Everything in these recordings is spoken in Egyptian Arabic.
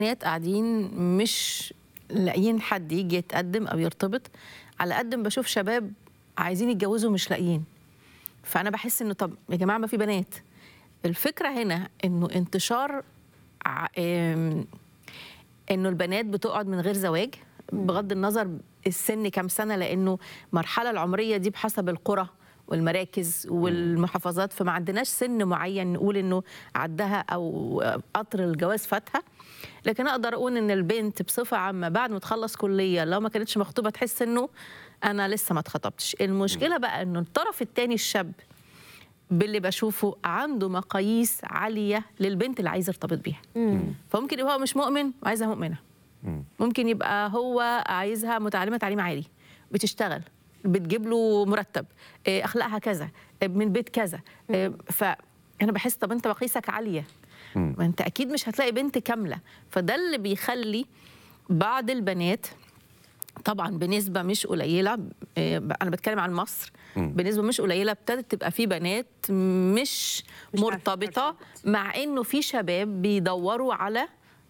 بنات قاعدين مش لاقيين حد يجي يتقدم او يرتبط على قد ما بشوف شباب عايزين يتجوزوا مش لاقيين فانا بحس انه طب يا جماعه ما في بنات الفكره هنا انه انتشار ع- آم، انه البنات بتقعد من غير زواج بغض النظر السن كام سنه لانه المرحله العمريه دي بحسب القرى والمراكز والمحافظات فما عندناش سن معين نقول انه عدها او قطر الجواز فاتها لكن اقدر اقول ان البنت بصفه عامه بعد ما تخلص كليه لو ما كانتش مخطوبه تحس انه انا لسه ما اتخطبتش المشكله بقى انه الطرف الثاني الشاب باللي بشوفه عنده مقاييس عاليه للبنت اللي عايز يرتبط بيها فممكن يبقى هو مش مؤمن وعايزها مؤمنه ممكن يبقى هو عايزها متعلمه تعليم عالي بتشتغل بتجيب له مرتب إيه، اخلاقها كذا إيه، من بيت كذا إيه، فانا بحس طب انت مقاييسك عاليه ما انت اكيد مش هتلاقي بنت كامله فده اللي بيخلي بعض البنات طبعا بنسبه مش قليله إيه، انا بتكلم عن مصر بنسبه مش قليله ابتدت تبقى في بنات مش, مش عارفة مرتبطه مع انه في شباب بيدوروا على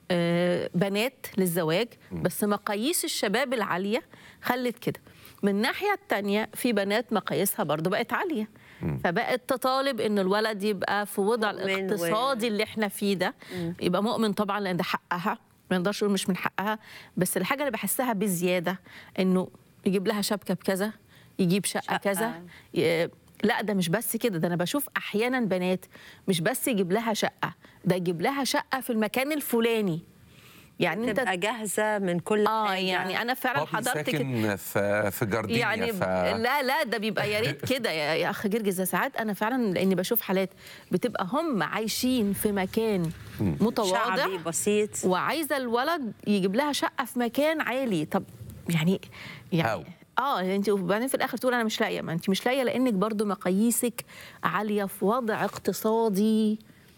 آه، بنات للزواج بس مقاييس الشباب العاليه خلت كده من الناحيه التانية في بنات مقاييسها برضو بقت عاليه فبقت تطالب ان الولد يبقى في وضع مؤمن و- الاقتصادي اللي احنا فيه ده يبقى مؤمن طبعا لان ده حقها ما نقدرش نقول مش من حقها بس الحاجه اللي بحسها بزياده انه يجيب لها شبكه بكذا يجيب شقه, شقة. كذا ي- لا ده مش بس كده ده انا بشوف احيانا بنات مش بس يجيب لها شقه ده يجيب لها شقه في المكان الفلاني يعني انت تبقى جاهزه من كل اه حاجة. يعني انا فعلا بابي حضرت كده ساكن في في جاردينيا يعني ف... لا لا ده بيبقى يا ريت كده يا, يا اخ جرجس ده ساعات انا فعلا لاني بشوف حالات بتبقى هم عايشين في مكان متواضع شعبي بسيط وعايزه الولد يجيب لها شقه في مكان عالي طب يعني يعني أو. اه انت وبعدين في الاخر تقول انا مش لاقيه ما انت مش لاقيه لانك برضو مقاييسك عاليه في وضع اقتصادي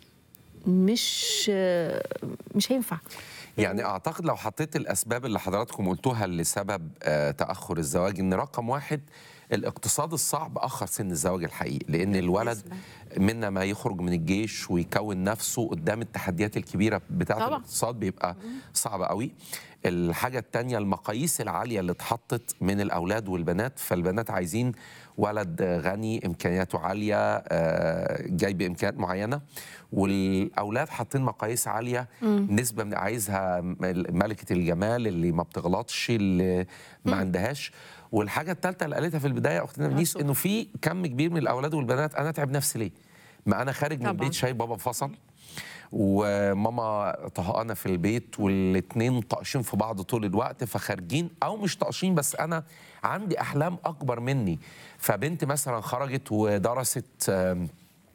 مش مش هينفع يعني اعتقد لو حطيت الاسباب اللي حضراتكم قلتوها لسبب آه، تاخر الزواج ان رقم واحد الاقتصاد الصعب اخر سن الزواج الحقيقي لان الولد منا ما يخرج من الجيش ويكون نفسه قدام التحديات الكبيره بتاعه طبعا. الاقتصاد بيبقى صعب قوي الحاجه الثانيه المقاييس العاليه اللي اتحطت من الاولاد والبنات فالبنات عايزين ولد غني امكانياته عاليه آه، جاي بامكانيات معينه والاولاد حاطين مقاييس عاليه نسبه من عايزها ملكه الجمال اللي ما بتغلطش اللي ما عندهاش والحاجه الثالثه اللي قالتها في البدايه اختنا منيس انه في كم كبير من الاولاد والبنات انا اتعب نفسي ليه؟ ما انا خارج من طبعاً. البيت شايف بابا انفصل وماما طهقانه في البيت والاثنين طاقشين في بعض طول الوقت فخارجين او مش طاقشين بس انا عندي احلام اكبر مني فبنت مثلا خرجت ودرست آم،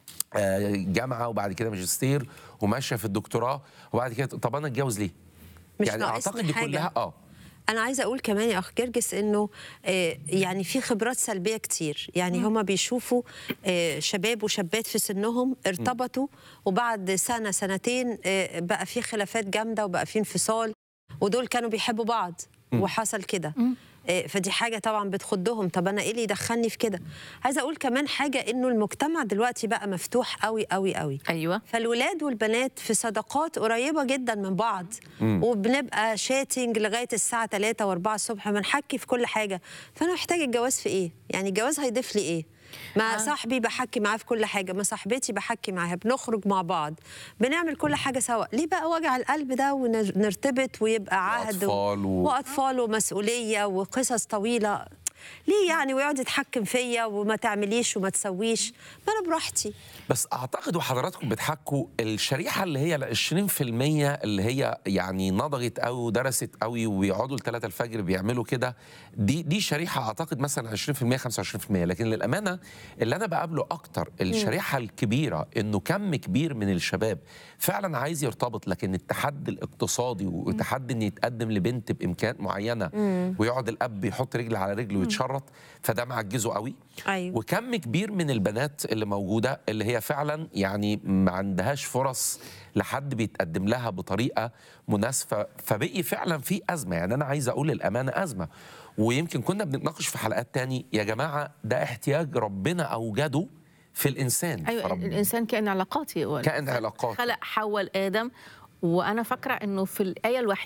آه، جامعه وبعد كده ماجستير وماشيه في الدكتوراه وبعد كده طب انا اتجوز ليه؟ مش يعني ناقصني اعتقد دي حاجة. كلها اه انا عايزه اقول كمان يا اخ جرجس انه آه، يعني في خبرات سلبيه كتير يعني هما بيشوفوا آه، شباب وشابات في سنهم ارتبطوا وبعد سنه سنتين آه، بقى في خلافات جامده وبقى في انفصال ودول كانوا بيحبوا بعض وحصل كده آه، فدي حاجه طبعا بتخضهم طب انا ايه اللي يدخلني في كده عايزه اقول كمان حاجه انه المجتمع دلوقتي بقى مفتوح قوي قوي قوي ايوه فالولاد والبنات في صداقات قريبة جدا من بعض وبنبقى شاتنج لغاية الساعة 3 و4 الصبح بنحكي في كل حاجة فأنا محتاج الجواز في إيه؟ يعني الجواز هيضيف لي إيه؟ مع آه. صاحبي بحكي معاه في كل حاجة مع صاحبتي بحكي معاها بنخرج مع بعض بنعمل كل حاجة سوا ليه بقى وجع القلب ده ونرتبط ويبقى عهد وأطفال و- وأطفال ومسؤولية وقصص طويلة ليه يعني ويقعد يتحكم فيا وما تعمليش وما تسويش ما أنا براحتي بس اعتقد وحضراتكم بتحكوا الشريحه اللي هي ال 20% اللي هي يعني نضجت قوي ودرست قوي وبيقعدوا لثلاثة الفجر بيعملوا كده دي دي شريحه اعتقد مثلا 20% 25% لكن للامانه اللي انا بقابله اكتر الشريحه الكبيره انه كم كبير من الشباب فعلا عايز يرتبط لكن التحدي الاقتصادي وتحدي ان يتقدم لبنت بامكانيات معينه ويقعد الاب يحط رجل على رجل ويتشرط فده معجزه قوي أيوة. وكم كبير من البنات اللي موجوده اللي هي فعلا يعني ما عندهاش فرص لحد بيتقدم لها بطريقه مناسبه فبقي فعلا في ازمه يعني انا عايز اقول الامانه ازمه ويمكن كنا بنتناقش في حلقات تاني يا جماعه ده احتياج ربنا اوجده في الانسان ايوه فرب- الانسان كائن علاقاتي هو كائن علاقاتي. خلق حواء لادم وانا فاكره انه في الايه الوحيده